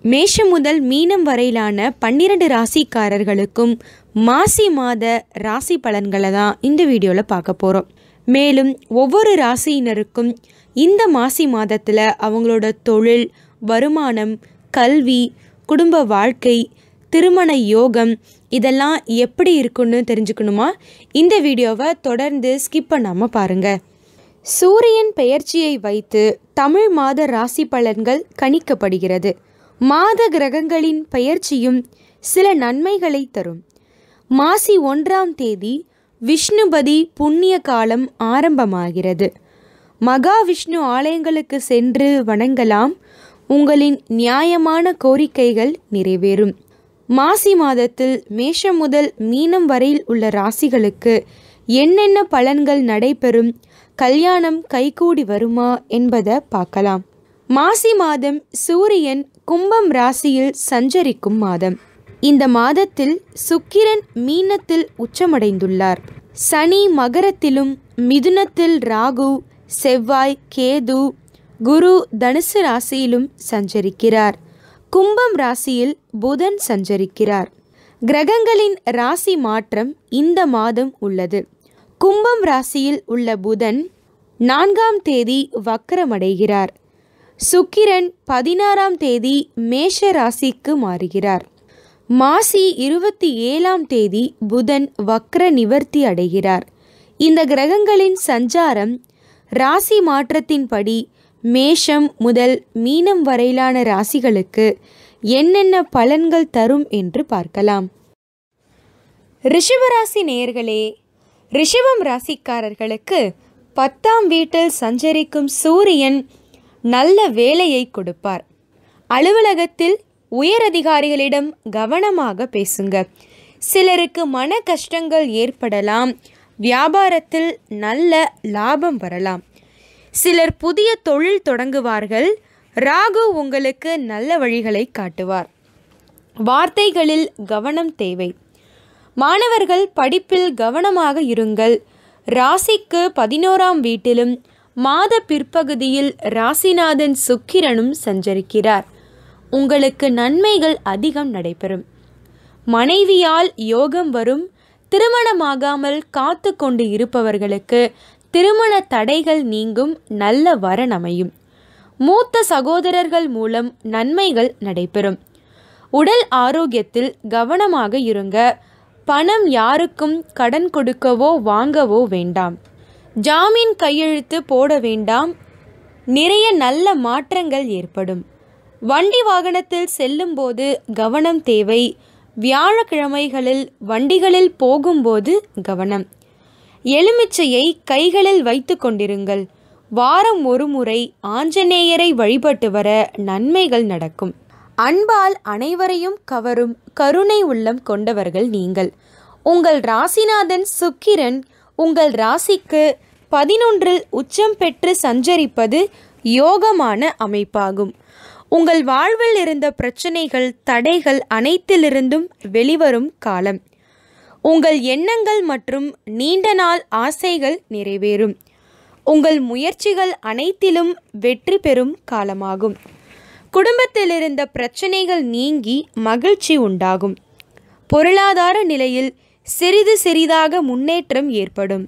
மேஷம் முதல் மீனம் வரையிலான பன்னிரண்டு ராசிக்காரர்களுக்கும் மாசி மாத ராசி பலன்களை தான் இந்த வீடியோவில் பார்க்க போகிறோம் மேலும் ஒவ்வொரு ராசியினருக்கும் இந்த மாசி மாதத்தில் அவங்களோட தொழில் வருமானம் கல்வி குடும்ப வாழ்க்கை திருமண யோகம் இதெல்லாம் எப்படி இருக்குன்னு தெரிஞ்சுக்கணுமா இந்த வீடியோவை தொடர்ந்து ஸ்கிப் பண்ணாமல் பாருங்கள் சூரியன் பெயர்ச்சியை வைத்து தமிழ் மாத ராசி பலன்கள் கணிக்கப்படுகிறது மாத கிரகங்களின் பெயர்ச்சியும் சில நன்மைகளை தரும் மாசி ஒன்றாம் தேதி விஷ்ணுபதி புண்ணிய காலம் ஆரம்பமாகிறது மகாவிஷ்ணு ஆலயங்களுக்கு சென்று வணங்கலாம் உங்களின் நியாயமான கோரிக்கைகள் நிறைவேறும் மாசி மாதத்தில் மேஷம் முதல் மீனம் வரையில் உள்ள ராசிகளுக்கு என்னென்ன பலன்கள் நடைபெறும் கல்யாணம் கைகூடி வருமா என்பதை பார்க்கலாம் மாசி மாதம் சூரியன் கும்பம் ராசியில் சஞ்சரிக்கும் மாதம் இந்த மாதத்தில் சுக்கிரன் மீனத்தில் உச்சமடைந்துள்ளார் சனி மகரத்திலும் மிதுனத்தில் ராகு செவ்வாய் கேது குரு தனுசு ராசியிலும் சஞ்சரிக்கிறார் கும்பம் ராசியில் புதன் சஞ்சரிக்கிறார் கிரகங்களின் ராசி மாற்றம் இந்த மாதம் உள்ளது கும்பம் ராசியில் உள்ள புதன் நான்காம் தேதி வக்கரமடைகிறார் சுக்கிரன் பதினாறாம் தேதி மேஷ ராசிக்கு மாறுகிறார் மாசி இருபத்தி ஏழாம் தேதி புதன் வக்ர நிவர்த்தி அடைகிறார் இந்த கிரகங்களின் சஞ்சாரம் ராசி மாற்றத்தின்படி மேஷம் முதல் மீனம் வரையிலான ராசிகளுக்கு என்னென்ன பலன்கள் தரும் என்று பார்க்கலாம் ரிஷபராசி நேயர்களே ரிஷபம் ராசிக்காரர்களுக்கு பத்தாம் வீட்டில் சஞ்சரிக்கும் சூரியன் நல்ல வேலையை கொடுப்பார் அலுவலகத்தில் உயரதிகாரிகளிடம் கவனமாக பேசுங்க சிலருக்கு மன கஷ்டங்கள் ஏற்படலாம் வியாபாரத்தில் நல்ல லாபம் வரலாம் சிலர் புதிய தொழில் தொடங்குவார்கள் ராகு உங்களுக்கு நல்ல வழிகளை காட்டுவார் வார்த்தைகளில் கவனம் தேவை மாணவர்கள் படிப்பில் கவனமாக இருங்கள் ராசிக்கு பதினோராம் வீட்டிலும் மாத பிற்பகுதியில் ராசிநாதன் சுக்கிரனும் சஞ்சரிக்கிறார் உங்களுக்கு நன்மைகள் அதிகம் நடைபெறும் மனைவியால் யோகம் வரும் திருமணமாகாமல் காத்து கொண்டு இருப்பவர்களுக்கு திருமண தடைகள் நீங்கும் நல்ல வரன் அமையும் மூத்த சகோதரர்கள் மூலம் நன்மைகள் நடைபெறும் உடல் ஆரோக்கியத்தில் கவனமாக இருங்க பணம் யாருக்கும் கடன் கொடுக்கவோ வாங்கவோ வேண்டாம் ஜாமீன் கையெழுத்து போட வேண்டாம் நிறைய நல்ல மாற்றங்கள் ஏற்படும் வண்டி வாகனத்தில் செல்லும்போது கவனம் தேவை வியாழக்கிழமைகளில் வண்டிகளில் போகும்போது கவனம் எலுமிச்சையை கைகளில் வைத்து கொண்டிருங்கள் வாரம் ஒரு முறை ஆஞ்சநேயரை வழிபட்டு வர நன்மைகள் நடக்கும் அன்பால் அனைவரையும் கவரும் கருணை உள்ளம் கொண்டவர்கள் நீங்கள் உங்கள் ராசிநாதன் சுக்கிரன் உங்கள் ராசிக்கு பதினொன்றில் உச்சம் பெற்று சஞ்சரிப்பது யோகமான அமைப்பாகும் உங்கள் வாழ்வில் இருந்த பிரச்சனைகள் தடைகள் அனைத்திலிருந்தும் வெளிவரும் காலம் உங்கள் எண்ணங்கள் மற்றும் நீண்ட நாள் ஆசைகள் நிறைவேறும் உங்கள் முயற்சிகள் அனைத்திலும் வெற்றி பெறும் காலமாகும் குடும்பத்தில் இருந்த பிரச்சனைகள் நீங்கி மகிழ்ச்சி உண்டாகும் பொருளாதார நிலையில் சிறிது சிறிதாக முன்னேற்றம் ஏற்படும்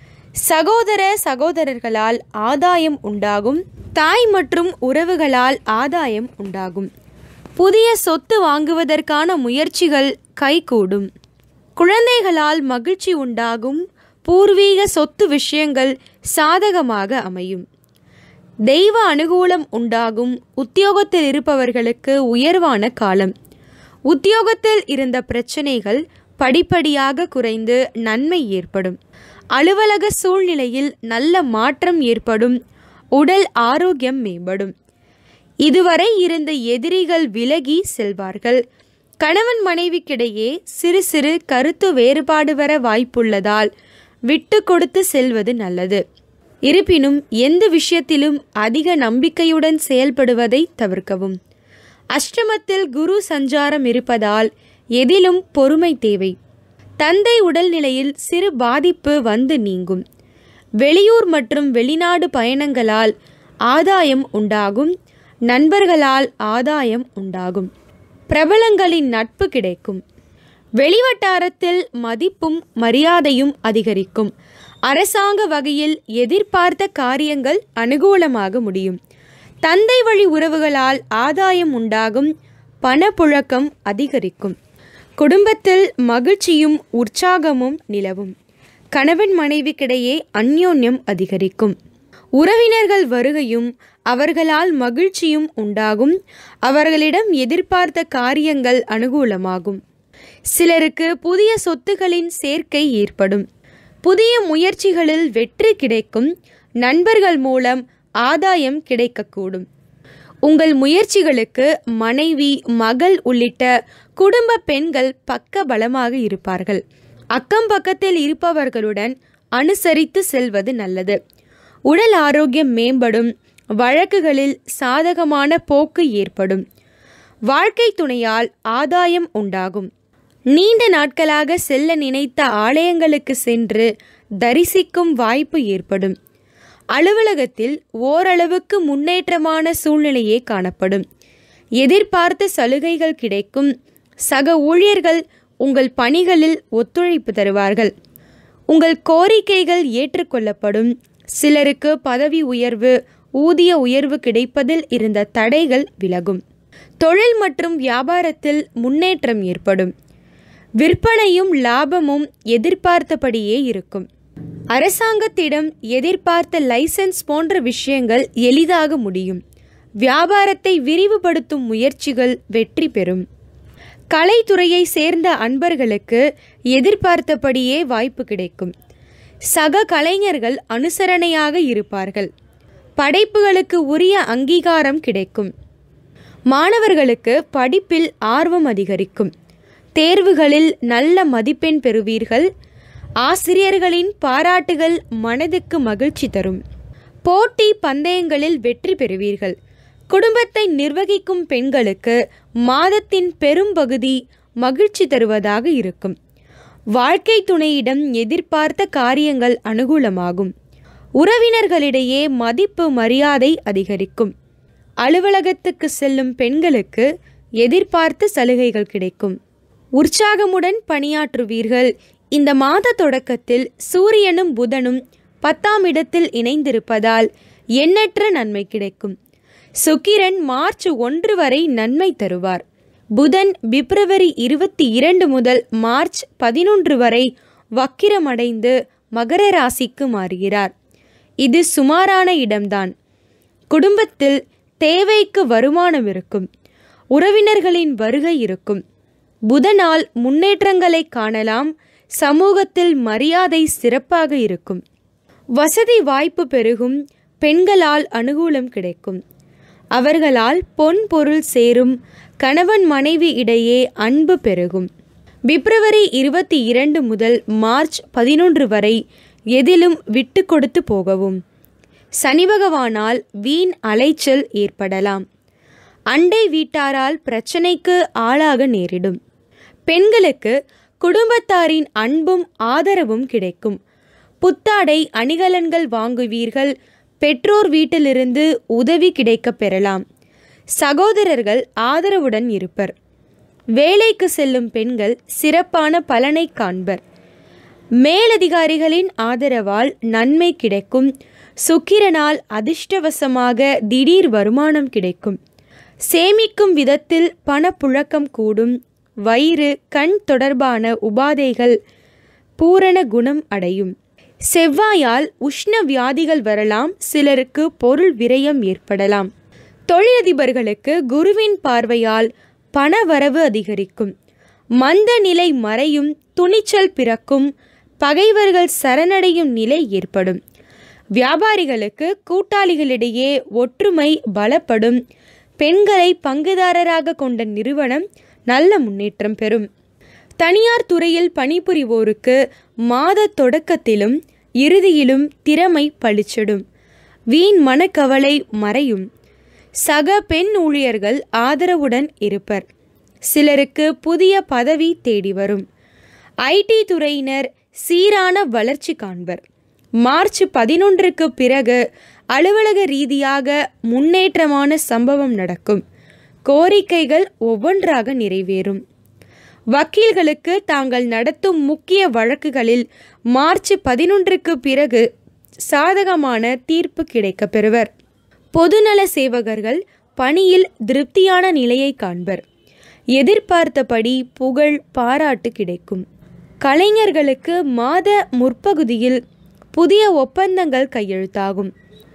சகோதர சகோதரர்களால் ஆதாயம் உண்டாகும் தாய் மற்றும் உறவுகளால் ஆதாயம் உண்டாகும் புதிய சொத்து வாங்குவதற்கான முயற்சிகள் கைகூடும் குழந்தைகளால் மகிழ்ச்சி உண்டாகும் பூர்வீக சொத்து விஷயங்கள் சாதகமாக அமையும் தெய்வ அனுகூலம் உண்டாகும் உத்தியோகத்தில் இருப்பவர்களுக்கு உயர்வான காலம் உத்தியோகத்தில் இருந்த பிரச்சனைகள் படிப்படியாக குறைந்து நன்மை ஏற்படும் அலுவலக சூழ்நிலையில் நல்ல மாற்றம் ஏற்படும் உடல் ஆரோக்கியம் மேம்படும் இதுவரை இருந்த எதிரிகள் விலகி செல்வார்கள் கணவன் மனைவிக்கிடையே சிறு சிறு கருத்து வேறுபாடு வர வாய்ப்புள்ளதால் விட்டு கொடுத்து செல்வது நல்லது இருப்பினும் எந்த விஷயத்திலும் அதிக நம்பிக்கையுடன் செயல்படுவதை தவிர்க்கவும் அஷ்டமத்தில் குரு சஞ்சாரம் இருப்பதால் எதிலும் பொறுமை தேவை தந்தை உடல்நிலையில் சிறு பாதிப்பு வந்து நீங்கும் வெளியூர் மற்றும் வெளிநாடு பயணங்களால் ஆதாயம் உண்டாகும் நண்பர்களால் ஆதாயம் உண்டாகும் பிரபலங்களின் நட்பு கிடைக்கும் வெளிவட்டாரத்தில் மதிப்பும் மரியாதையும் அதிகரிக்கும் அரசாங்க வகையில் எதிர்பார்த்த காரியங்கள் அனுகூலமாக முடியும் தந்தை வழி உறவுகளால் ஆதாயம் உண்டாகும் பணப்புழக்கம் அதிகரிக்கும் குடும்பத்தில் மகிழ்ச்சியும் உற்சாகமும் நிலவும் கணவன் மனைவிக்கிடையே அந்யோன்யம் அதிகரிக்கும் உறவினர்கள் வருகையும் அவர்களால் மகிழ்ச்சியும் உண்டாகும் அவர்களிடம் எதிர்பார்த்த காரியங்கள் அனுகூலமாகும் சிலருக்கு புதிய சொத்துகளின் சேர்க்கை ஏற்படும் புதிய முயற்சிகளில் வெற்றி கிடைக்கும் நண்பர்கள் மூலம் ஆதாயம் கிடைக்கக்கூடும் உங்கள் முயற்சிகளுக்கு மனைவி மகள் உள்ளிட்ட குடும்ப பெண்கள் பக்க பலமாக இருப்பார்கள் அக்கம் பக்கத்தில் இருப்பவர்களுடன் அனுசரித்து செல்வது நல்லது உடல் ஆரோக்கியம் மேம்படும் வழக்குகளில் சாதகமான போக்கு ஏற்படும் வாழ்க்கை துணையால் ஆதாயம் உண்டாகும் நீண்ட நாட்களாக செல்ல நினைத்த ஆலயங்களுக்கு சென்று தரிசிக்கும் வாய்ப்பு ஏற்படும் அலுவலகத்தில் ஓரளவுக்கு முன்னேற்றமான சூழ்நிலையே காணப்படும் எதிர்பார்த்த சலுகைகள் கிடைக்கும் சக ஊழியர்கள் உங்கள் பணிகளில் ஒத்துழைப்பு தருவார்கள் உங்கள் கோரிக்கைகள் ஏற்றுக்கொள்ளப்படும் சிலருக்கு பதவி உயர்வு ஊதிய உயர்வு கிடைப்பதில் இருந்த தடைகள் விலகும் தொழில் மற்றும் வியாபாரத்தில் முன்னேற்றம் ஏற்படும் விற்பனையும் லாபமும் எதிர்பார்த்தபடியே இருக்கும் அரசாங்கத்திடம் எதிர்பார்த்த லைசென்ஸ் போன்ற விஷயங்கள் எளிதாக முடியும் வியாபாரத்தை விரிவுபடுத்தும் முயற்சிகள் வெற்றி பெறும் கலைத்துறையை சேர்ந்த அன்பர்களுக்கு எதிர்பார்த்தபடியே வாய்ப்பு கிடைக்கும் சக கலைஞர்கள் அனுசரணையாக இருப்பார்கள் படைப்புகளுக்கு உரிய அங்கீகாரம் கிடைக்கும் மாணவர்களுக்கு படிப்பில் ஆர்வம் அதிகரிக்கும் தேர்வுகளில் நல்ல மதிப்பெண் பெறுவீர்கள் ஆசிரியர்களின் பாராட்டுகள் மனதுக்கு மகிழ்ச்சி தரும் போட்டி பந்தயங்களில் வெற்றி பெறுவீர்கள் குடும்பத்தை நிர்வகிக்கும் பெண்களுக்கு மாதத்தின் பெரும்பகுதி மகிழ்ச்சி தருவதாக இருக்கும் வாழ்க்கை துணையிடம் எதிர்பார்த்த காரியங்கள் அனுகூலமாகும் உறவினர்களிடையே மதிப்பு மரியாதை அதிகரிக்கும் அலுவலகத்துக்கு செல்லும் பெண்களுக்கு எதிர்பார்த்த சலுகைகள் கிடைக்கும் உற்சாகமுடன் பணியாற்றுவீர்கள் இந்த மாத தொடக்கத்தில் சூரியனும் புதனும் பத்தாம் இடத்தில் இணைந்திருப்பதால் எண்ணற்ற நன்மை கிடைக்கும் சுக்கிரன் மார்ச் ஒன்று வரை நன்மை தருவார் புதன் பிப்ரவரி இருபத்தி இரண்டு முதல் மார்ச் பதினொன்று வரை வக்கிரமடைந்து மகர ராசிக்கு மாறுகிறார் இது சுமாரான இடம்தான் குடும்பத்தில் தேவைக்கு வருமானம் இருக்கும் உறவினர்களின் வருகை இருக்கும் புதனால் முன்னேற்றங்களை காணலாம் சமூகத்தில் மரியாதை சிறப்பாக இருக்கும் வசதி வாய்ப்பு பெருகும் பெண்களால் அனுகூலம் கிடைக்கும் அவர்களால் பொன் பொருள் சேரும் கணவன் மனைவி இடையே அன்பு பெருகும் பிப்ரவரி இருபத்தி இரண்டு முதல் மார்ச் பதினொன்று வரை எதிலும் விட்டு கொடுத்து போகவும் சனி பகவானால் வீண் அலைச்சல் ஏற்படலாம் அண்டை வீட்டாரால் பிரச்சனைக்கு ஆளாக நேரிடும் பெண்களுக்கு குடும்பத்தாரின் அன்பும் ஆதரவும் கிடைக்கும் புத்தாடை அணிகலன்கள் வாங்குவீர்கள் பெற்றோர் வீட்டிலிருந்து உதவி கிடைக்கப் பெறலாம் சகோதரர்கள் ஆதரவுடன் இருப்பர் வேலைக்கு செல்லும் பெண்கள் சிறப்பான பலனை காண்பர் மேலதிகாரிகளின் ஆதரவால் நன்மை கிடைக்கும் சுக்கிரனால் அதிர்ஷ்டவசமாக திடீர் வருமானம் கிடைக்கும் சேமிக்கும் விதத்தில் பணப்புழக்கம் கூடும் வயிறு கண் தொடர்பான உபாதைகள் பூரண குணம் அடையும் செவ்வாயால் உஷ்ண வியாதிகள் வரலாம் சிலருக்கு பொருள் விரயம் ஏற்படலாம் தொழிலதிபர்களுக்கு குருவின் பார்வையால் பண வரவு அதிகரிக்கும் மந்த நிலை மறையும் துணிச்சல் பிறக்கும் பகைவர்கள் சரணடையும் நிலை ஏற்படும் வியாபாரிகளுக்கு கூட்டாளிகளிடையே ஒற்றுமை பலப்படும் பெண்களை பங்குதாரராக கொண்ட நிறுவனம் நல்ல முன்னேற்றம் பெறும் தனியார் துறையில் பணிபுரிவோருக்கு மாத தொடக்கத்திலும் இறுதியிலும் திறமை பளிச்சிடும் வீண் மனக்கவலை மறையும் சக பெண் ஊழியர்கள் ஆதரவுடன் இருப்பர் சிலருக்கு புதிய பதவி தேடி வரும் ஐடி துறையினர் சீரான வளர்ச்சி காண்பர் மார்ச் பதினொன்றுக்கு பிறகு அலுவலக ரீதியாக முன்னேற்றமான சம்பவம் நடக்கும் கோரிக்கைகள் ஒவ்வொன்றாக நிறைவேறும் வக்கீல்களுக்கு தாங்கள் நடத்தும் முக்கிய வழக்குகளில் மார்ச் பதினொன்றுக்கு பிறகு சாதகமான தீர்ப்பு கிடைக்கப் பெறுவர் பொதுநல சேவகர்கள் பணியில் திருப்தியான நிலையை காண்பர் எதிர்பார்த்தபடி புகழ் பாராட்டு கிடைக்கும் கலைஞர்களுக்கு மாத முற்பகுதியில் புதிய ஒப்பந்தங்கள் கையெழுத்தாகும்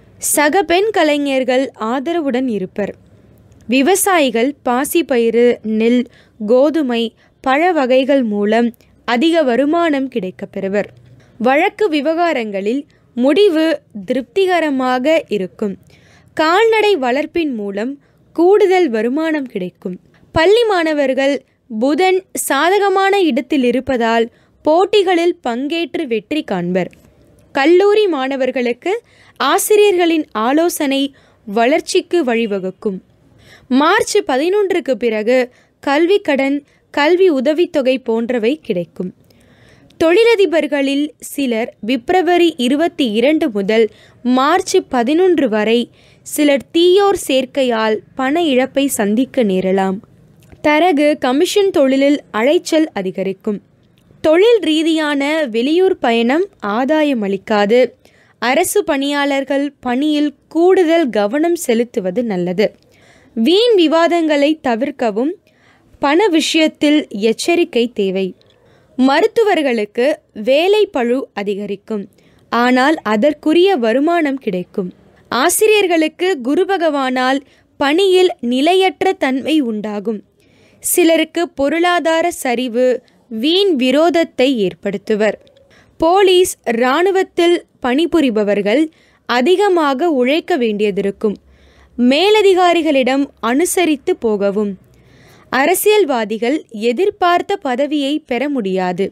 சக பெண் கலைஞர்கள் ஆதரவுடன் இருப்பர் விவசாயிகள் பாசிப்பயிறு நெல் கோதுமை பழ வகைகள் மூலம் அதிக வருமானம் கிடைக்கப் பெறுவர் வழக்கு விவகாரங்களில் முடிவு திருப்திகரமாக இருக்கும் கால்நடை வளர்ப்பின் மூலம் கூடுதல் வருமானம் கிடைக்கும் பள்ளி மாணவர்கள் புதன் சாதகமான இடத்தில் இருப்பதால் போட்டிகளில் பங்கேற்று வெற்றி காண்பர் கல்லூரி மாணவர்களுக்கு ஆசிரியர்களின் ஆலோசனை வளர்ச்சிக்கு வழிவகுக்கும் மார்ச் பதினொன்றுக்கு பிறகு கல்வி கடன் கல்வி உதவித்தொகை போன்றவை கிடைக்கும் தொழிலதிபர்களில் சிலர் பிப்ரவரி இருபத்தி இரண்டு முதல் மார்ச் பதினொன்று வரை சிலர் தீயோர் சேர்க்கையால் பண இழப்பை சந்திக்க நேரலாம் தரகு கமிஷன் தொழிலில் அலைச்சல் அதிகரிக்கும் தொழில் ரீதியான வெளியூர் பயணம் ஆதாயம் அளிக்காது அரசு பணியாளர்கள் பணியில் கூடுதல் கவனம் செலுத்துவது நல்லது வீண் விவாதங்களை தவிர்க்கவும் பண விஷயத்தில் எச்சரிக்கை தேவை மருத்துவர்களுக்கு வேலை பழு அதிகரிக்கும் ஆனால் அதற்குரிய வருமானம் கிடைக்கும் ஆசிரியர்களுக்கு குரு பகவானால் பணியில் நிலையற்ற தன்மை உண்டாகும் சிலருக்கு பொருளாதார சரிவு வீண் விரோதத்தை ஏற்படுத்துவர் போலீஸ் இராணுவத்தில் பணிபுரிபவர்கள் அதிகமாக உழைக்க வேண்டியதிருக்கும் மேலதிகாரிகளிடம் அனுசரித்து போகவும் அரசியல்வாதிகள் எதிர்பார்த்த பதவியை பெற முடியாது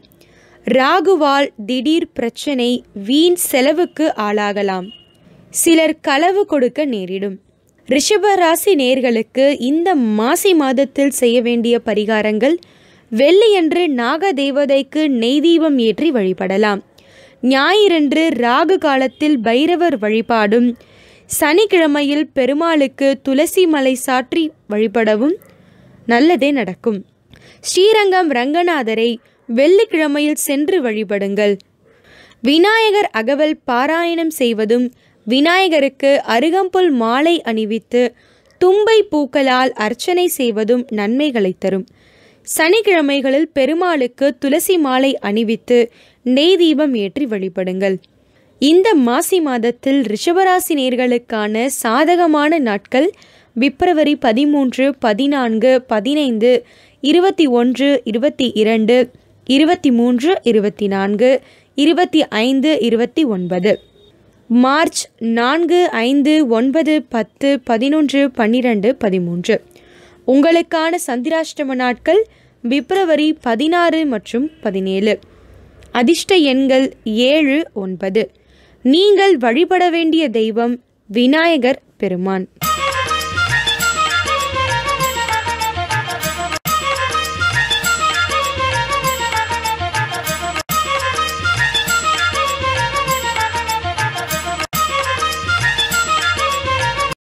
ராகுவால் திடீர் பிரச்சனை வீண் செலவுக்கு ஆளாகலாம் சிலர் களவு கொடுக்க நேரிடும் ரிஷப ராசி நேர்களுக்கு இந்த மாசி மாதத்தில் செய்ய வேண்டிய பரிகாரங்கள் வெள்ளியன்று நாக தேவதைக்கு நெய் தீபம் ஏற்றி வழிபடலாம் ஞாயிறன்று ராகு காலத்தில் பைரவர் வழிபாடும் சனிக்கிழமையில் பெருமாளுக்கு துளசி மலை சாற்றி வழிபடவும் நல்லதே நடக்கும் ஸ்ரீரங்கம் ரங்கநாதரை வெள்ளிக்கிழமையில் சென்று வழிபடுங்கள் விநாயகர் அகவல் பாராயணம் செய்வதும் விநாயகருக்கு அருகம்புல் மாலை அணிவித்து தும்பை பூக்களால் அர்ச்சனை செய்வதும் நன்மைகளை தரும் சனிக்கிழமைகளில் பெருமாளுக்கு துளசி மாலை அணிவித்து நெய் தீபம் ஏற்றி வழிபடுங்கள் இந்த மாசி மாதத்தில் ரிஷபராசி நேர்களுக்கான சாதகமான நாட்கள் பிப்ரவரி பதிமூன்று பதினான்கு பதினைந்து இருபத்தி ஒன்று இருபத்தி இரண்டு இருபத்தி மூன்று இருபத்தி நான்கு இருபத்தி ஐந்து இருபத்தி ஒன்பது மார்ச் நான்கு ஐந்து ஒன்பது பத்து பதினொன்று பன்னிரண்டு பதிமூன்று உங்களுக்கான சந்திராஷ்டம நாட்கள் பிப்ரவரி பதினாறு மற்றும் பதினேழு அதிர்ஷ்ட எண்கள் ஏழு ஒன்பது நீங்கள் வழிபட வேண்டிய தெய்வம் விநாயகர் பெருமான்